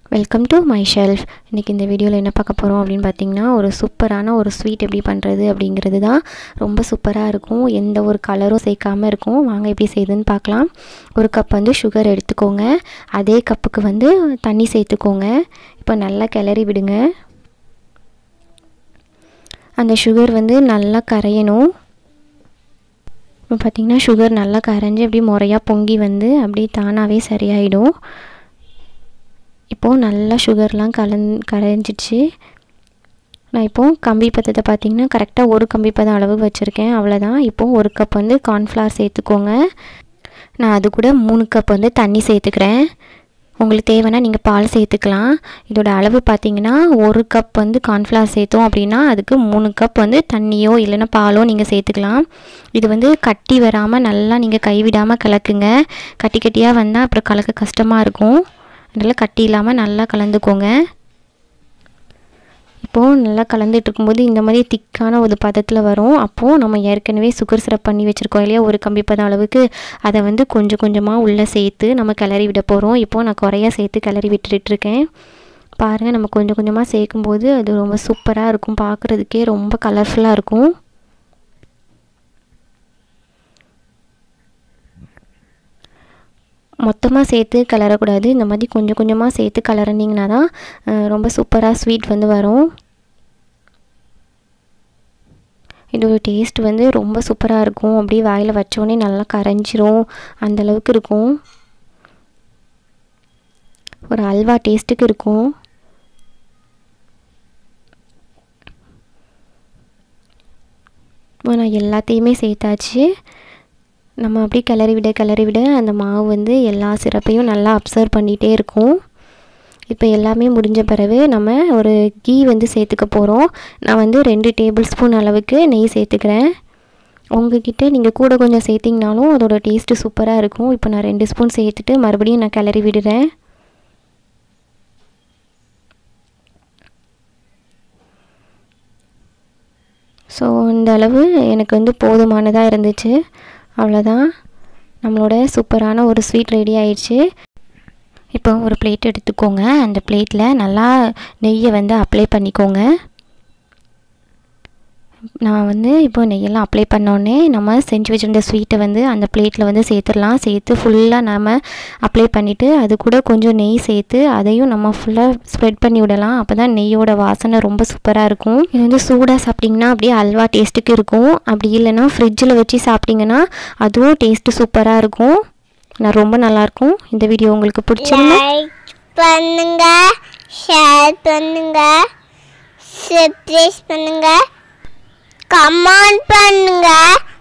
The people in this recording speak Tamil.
வெல்கம் டு மை ஷெல்ஃப் இன்றைக்கி இந்த வீடியோவில் என்ன பார்க்க போகிறோம் அப்படின்னு பார்த்தீங்கன்னா ஒரு சூப்பரான ஒரு ஸ்வீட் எப்படி பண்ணுறது அப்படிங்கிறது தான் ரொம்ப சூப்பராக இருக்கும் எந்த ஒரு கலரும் சேர்க்காமல் இருக்கும் வாங்க எப்படி செய்யுதுன்னு பார்க்கலாம் ஒரு கப் வந்து சுகர் எடுத்துக்கோங்க அதே கப்புக்கு வந்து தண்ணி சேர்த்துக்கோங்க இப்போ நல்லா கிளறி விடுங்க அந்த சுகர் வந்து நல்லா கரையணும் இப்போ பார்த்திங்கன்னா சுகர் நல்லா கரைஞ்சி அப்படியே முறையாக பொங்கி வந்து அப்படியே தானாகவே சரியாயிடும் இப்போது நல்லா சுகர்லாம் கலந் கரைஞ்சிடுச்சு நான் இப்போது கம்பி பத்தத்தை பார்த்திங்கன்னா கரெக்டாக ஒரு கம்பி பதம் அளவு வச்சுருக்கேன் அவ்வளோதான் இப்போது ஒரு கப் வந்து கார்ன்ஃப்ளவர் சேர்த்துக்கோங்க நான் அது கூட மூணு கப் வந்து தண்ணி சேர்த்துக்கிறேன் உங்களுக்கு தேவைன்னா நீங்கள் பால் சேர்த்துக்கலாம் இதோட அளவு பார்த்தீங்கன்னா ஒரு கப் வந்து கார்ன்ஃப்ளவர் சேர்த்தோம் அப்படின்னா அதுக்கு மூணு கப் வந்து தண்ணியோ இல்லைன்னா பாலோ நீங்கள் சேர்த்துக்கலாம் இது வந்து கட்டி வராமல் நல்லா நீங்கள் கைவிடாமல் கலக்குங்க கட்டி கட்டியாக வந்தால் அப்புறம் கலக்க கஷ்டமாக இருக்கும் அதனால் கட்டி இல்லாமல் நல்லா கலந்துக்கோங்க இப்போது நல்லா கலந்துட்டு இருக்கும்போது இந்த மாதிரி திக்கான ஒரு பதத்தில் வரும் அப்போது நம்ம ஏற்கனவே சுகர் சிரப் பண்ணி வச்சுருக்கோம் இல்லையா ஒரு கம்பி பதம் அளவுக்கு அதை வந்து கொஞ்சம் கொஞ்சமாக உள்ளே சேர்த்து நம்ம கிளறி விட போகிறோம் இப்போது நான் குறையா சேர்த்து கிளறி விட்டுட்டுருக்கேன் பாருங்கள் நம்ம கொஞ்சம் கொஞ்சமாக சேர்க்கும்போது அது ரொம்ப சூப்பராக இருக்கும் பார்க்குறதுக்கே ரொம்ப கலர்ஃபுல்லாக இருக்கும் மொத்தமாக சேர்த்து கலரக்கூடாது இந்த மாதிரி கொஞ்சம் கொஞ்சமாக சேர்த்து கலர்னிங்கன்னா தான் ரொம்ப சூப்பராக ஸ்வீட் வந்து வரும் இதோட டேஸ்ட் வந்து ரொம்ப சூப்பராக இருக்கும் அப்படியே வாயில் வச்சோடனே நல்லா கரைஞ்சிரும் அந்தளவுக்கு இருக்கும் ஒரு அல்வா டேஸ்ட்டுக்கு இருக்கும் நான் எல்லாத்தையுமே சேர்த்தாச்சு நம்ம அப்படியே கிளறி விட கிளறி விட அந்த மாவு வந்து எல்லா சிறப்பையும் நல்லா அப்சர்வ் பண்ணிகிட்டே இருக்கும் இப்போ எல்லாமே முடிஞ்ச பிறகு நம்ம ஒரு கீ வந்து சேர்த்துக்க போகிறோம் நான் வந்து ரெண்டு டேபிள் ஸ்பூன் அளவுக்கு நெய் சேர்த்துக்கிறேன் உங்ககிட்ட நீங்கள் கூட கொஞ்சம் சேர்த்திங்கனாலும் அதோட டேஸ்ட்டு சூப்பராக இருக்கும் இப்போ நான் ரெண்டு ஸ்பூன் சேர்த்துட்டு மறுபடியும் நான் கிளறி விடுறேன் ஸோ இந்த அளவு எனக்கு வந்து போதுமானதாக இருந்துச்சு அவ்வளோதான் நம்மளோட சூப்பரான ஒரு ஸ்வீட் ரெடி ஆயிடுச்சு இப்போ ஒரு பிளேட் எடுத்துக்கோங்க அந்த பிளேட்டில் நல்லா நெய்யை வந்து அப்ளை பண்ணிக்கோங்க நான் வந்து இப்போ நெய்யெல்லாம் அப்ளை பண்ணோடனே நம்ம செஞ்சு வச்சுருந்த ஸ்வீட்டை வந்து அந்த பிளேட்டில் வந்து சேர்த்துடலாம் சேர்த்து ஃபுல்லாக நம்ம அப்ளை பண்ணிவிட்டு அது கூட கொஞ்சம் நெய் சேர்த்து அதையும் நம்ம ஃபுல்லாக ஸ்ப்ரெட் பண்ணி விடலாம் அப்போ தான் நெய்யோட வாசனை ரொம்ப சூப்பராக இருக்கும் இது வந்து சூடாக சாப்பிட்டிங்கன்னா அப்படியே அல்வா டேஸ்ட்டுக்கு இருக்கும் அப்படி இல்லைன்னா ஃப்ரிட்ஜில் வச்சு சாப்பிட்டிங்கன்னா அதுவும் டேஸ்ட்டு சூப்பராக இருக்கும் நான் ரொம்ப நல்லாயிருக்கும் இந்த வீடியோ உங்களுக்கு பிடிச்சிருந்தா பண்ணுங்க ஷேர் பண்ணுங்க சப்ஸ்கிரைப் பண்ணுங்க கமெண்ட் பண்ணுங்க